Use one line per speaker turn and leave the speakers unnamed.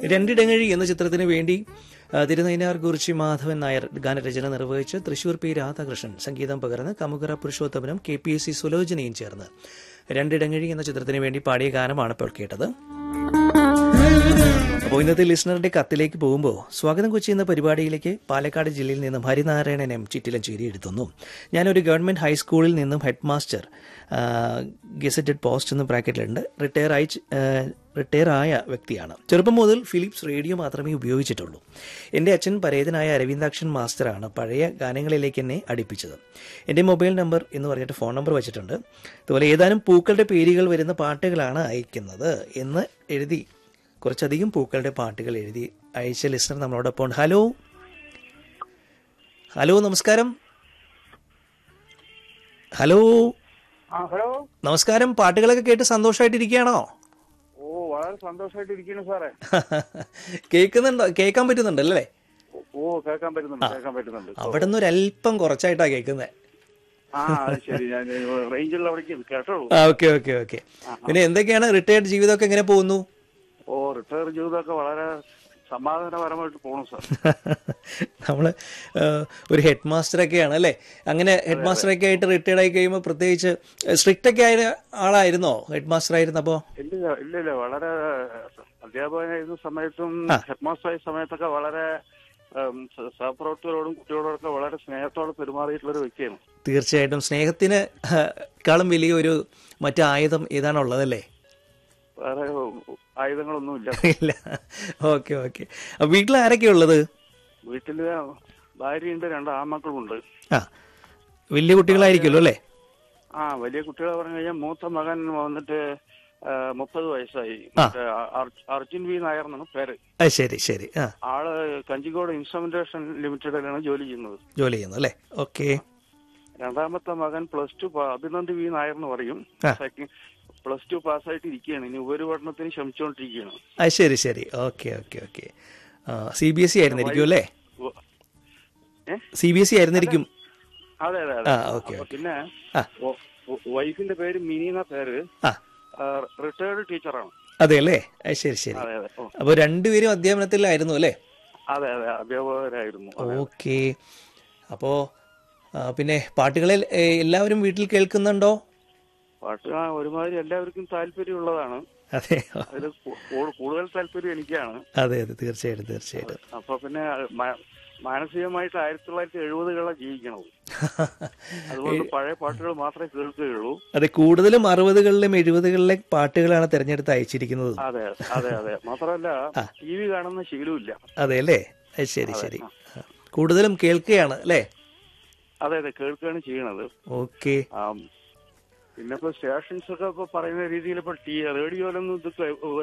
രണ്ടിടങ്ങഴി എന്ന ചിത്രത്തിന് വേണ്ടി ആ, തിരുനൈനാർ കുറിച്ചി മാധവൻ നായർ ഗാനരചന നിർവഹിച്ച് തൃശൂർ പി രാധാകൃഷ്ണൻ സംഗീതം പകർന്ന് കമുകറ പുരുഷോത്തമനും കെ പി എസ് സി സുലോചനയും ചേർന്ന് രണ്ടിടങ്ങഴി എന്ന ചിത്രത്തിന് വേണ്ടി പാടിയ ഗാനമാണ് ഇപ്പോൾ കേട്ടത് അപ്പോൾ ഇന്നത്തെ ലിസണറുടെ കത്തിലേക്ക് പോകുമ്പോൾ സ്വാഗതം കൊച്ചി എന്ന പരിപാടിയിലേക്ക് പാലക്കാട് ജില്ലയിൽ നിന്നും ഹരിനാരായണൻ എം ചിറ്റിലഞ്ചേരി എഴുതുന്നു ഞാനൊരു ഗവൺമെൻറ് ഹൈസ്കൂളിൽ നിന്നും ഹെഡ് മാസ്റ്റർ ഗസറ്റഡ് പോസ്റ്റ് എന്ന് ബ്രാക്കറ്റിലുണ്ട് റിട്ടയർ ആയി റിട്ടയർ ആയ വ്യക്തിയാണ് ചെറുപ്പം മുതൽ ഫിലിപ്സ് റേഡിയോ മാത്രമേ ഉപയോഗിച്ചിട്ടുള്ളൂ എൻ്റെ അച്ഛൻ പരേതനായ അരവിന്ദാക്ഷൻ മാസ്റ്ററാണ് പഴയ ഗാനങ്ങളിലേക്ക് എന്നെ അടുപ്പിച്ചത് എൻ്റെ മൊബൈൽ നമ്പർ എന്ന് പറഞ്ഞിട്ട് ഫോൺ നമ്പർ വെച്ചിട്ടുണ്ട് അതുപോലെ ഏതാനും പൂക്കളുടെ പേരുകൾ വരുന്ന പാട്ടുകളാണ് അയക്കുന്നത് എന്ന് എഴുതി കുറച്ചധികം പൂക്കളുടെ പാട്ടുകൾ എഴുതി അയച്ച ലിസണർ നമ്മളോടൊപ്പം ഉണ്ട് ഹലോ ഹലോ നമസ്കാരം ഹലോ
ആ ഹലോ
നമസ്കാരം പാട്ടുകളൊക്കെ കേട്ട് സന്തോഷമായിട്ടിരിക്കുകയാണോ
ഓ വളരെ സന്തോഷമായിട്ട് ഇരിക്കുന്നു സാറേ
കേൾക്കുന്നുണ്ടോ കേൾക്കാൻ പറ്റുന്നുണ്ടല്ലേ
ഓ, ഓ കേൾക്കാൻ പറ്റുന്നുണ്ട് കേൾക്കാൻ പറ്റുന്നുണ്ട്
അവിടെ നിന്ന് ഒരല്പം കുറച്ചായിട്ടാ കേൾക്കുന്നത്
ആ അത് ശരി ഞാൻ റേഞ്ചുള്ള അവിടേക്ക് കേട്ടോളൂ
ആ ഓക്കെ ഓക്കെ ഓക്കെ പിന്നെ എന്തൊക്കെയാണ് റിട്ടയർഡ് ജീവിതമൊക്കെ എങ്ങനെ പോകുന്നു
ഓ റിട്ടയർ ജീവിതമൊക്കെ വളരെ സമാധാനപരമായിട്ട് പോണു സാർ
നമ്മള് ആ, ഒരു ഹെഡ് മാസ്റ്ററൊക്കെയാണ് അല്ലേ അങ്ങനെ ഹെഡ് മാസ്റ്ററൊക്കെ ആയിട്ട് റിട്ടയർഡ് ആയി കഴിയുമ്പോൾ പ്രത്യേകിച്ച് സ്ട്രിക്റ്റ് ഒക്കെ ആയ ആളായിരുന്നോ ഹെഡ് മാസ്റ്റർ ആയിരുന്നപ്പോ
ഇല്ല ഇല്ല ഇല്ല വളരെ അധ്യാപകനായിരുന്ന സമയത്തും ഹെഡ് മാസ്റ്റർ ആയ സമയത്തൊക്കെ വളരെ ഉം, സ- സഹപ്രവർത്തകരോടും കുട്ടികളോടൊക്കെ വളരെ സ്നേഹത്തോടെ പെരുമാറിയിട്ടുള്ള ഒരു വ്യക്തിയാണ്
തീർച്ചയായിട്ടും സ്നേഹത്തിന് ആ, ക്കാളും വലിയ ഒരു മറ്റു ആയുധം ഏതാണുള്ളതല്ലേ
വേറെ ആയുധങ്ങളൊന്നുമില്ല
ഇല്ല ഓക്കെ ഓക്കെ വീട്ടിൽ ആരൊക്കെയാ ഉള്ളത്
വീട്ടില് ഭാര്യയുണ്ട് രണ്ട് ആൺമക്കളുമുണ്ട്
ആ വലിയ കുട്ടികളായിരിക്കുമല്ലോ അല്ലേ
ആ വലിയ കുട്ടികളെ പറഞ്ഞു കഴിഞ്ഞാൽ മൂത്ത മകൻ വന്നിട്ട് ആ, മുപ്പത് വയസ്സായി മറ്റേ അർ- അർജുൻ വി നായർ എന്നാണ് പേര്
ആ ശരി ശരി ആ
ആള് കഞ്ചിക്കോട് ഇൻസ്ട്രുമെന്റേഷൻ ലിമിറ്റഡിലാണ് ജോലി ചെയ്യുന്നത്
ജോലി ചെയ്യുന്നു അല്ലേ ഓക്കെ
രണ്ടാമത്തെ മകൻ plus two Abhinand V Nair എന്ന് പറയും
ആ.
പ്ലസ് ടു പാസ്സായിട്ട് ഇരിക്കുകയാണ് ഇനി ഉപരിപഠനത്തിന് ശ്രമിച്ചുകൊണ്ടിരിക്കുകയാണ്
ആ ശരി ശരി okay okay okay C B S C ആയിരുന്നിരിക്കും അല്ലേ
ഉവ്വ്. ഏ
സി ബി എസ് സി ആയിരുന്നിരിക്കും
അതെ അതെ
ആ
അതെ
ഓക്കെ
അപ്പൊ
ഓക്കെ
പിന്നെ
ആ.
വ- വ- വൈഫിന്റെ പേര് മിനി എന്ന പേര്
ആ
റിട്ടയർഡ് ടീച്ചറാണ്
അതെ അല്ലേ ആ ശരി ശരി
അതെ അതെ ഓ,
അപ്പോൾ രണ്ടുപേരും അധ്യാപനത്തിലായിരുന്നു അല്ലേ
അതെ അതെ അധ്യാപകരായിരുന്നു അതെ.
ഓക്കെ അപ്പോൾ പിന്നെ പാട്ടുകളിൽ ഏ, എല്ലാവരും വീട്ടിൽ കേൾക്കുന്നുണ്ടോ
പാട്ട് ആ ഒരുമാതിരി എല്ലാവർക്കും താല്പര്യമുള്ളതാണ്
അതെ
അതിൽ കൂടുതൽ താല്പര്യം എനിക്കാണ്
അതെ അതെ തീർച്ചയായിട്ടും തീർച്ചയായിട്ടും
അപ്പൊ പിന്നെ മ- മാനസികമായിട്ട് ആയിരത്തി തൊള്ളായിരത്തി എഴുപതുകളെ ജീവിക്കണത് അതുകൊണ്ട് പഴയ പാട്ടുകൾ മാത്രമേ കേൾക്കുകയുള്ളൂ
അതെ കൂടുതലും അറുപതുകളിലും എഴുപതുകളിലെ പാട്ടുകളാണ് തിരഞ്ഞെടുത്ത് അയച്ചിരിക്കുന്നത്
അതെ അതെ അതെ മാത്രമല്ല ടി വി കാണുന്ന ശീലമില്ല
അതെ അല്ലേ അത് ശരി ശരി ആ. കൂടുതലും കേൾക്കുകയാണ് അല്ലേ
അതെ അതെ കേൾക്കുകയാണ് ചെയ്യണത്
ഓക്കെ
ആം, പിന്നെ ഇപ്പൊ സ്റ്റേഷൻസ് ഒക്കെ ഇപ്പൊ പറയുന്ന രീതിയിൽ ഇപ്പൊ ടി റേഡിയോയിലൊന്നും ഇത് കേ-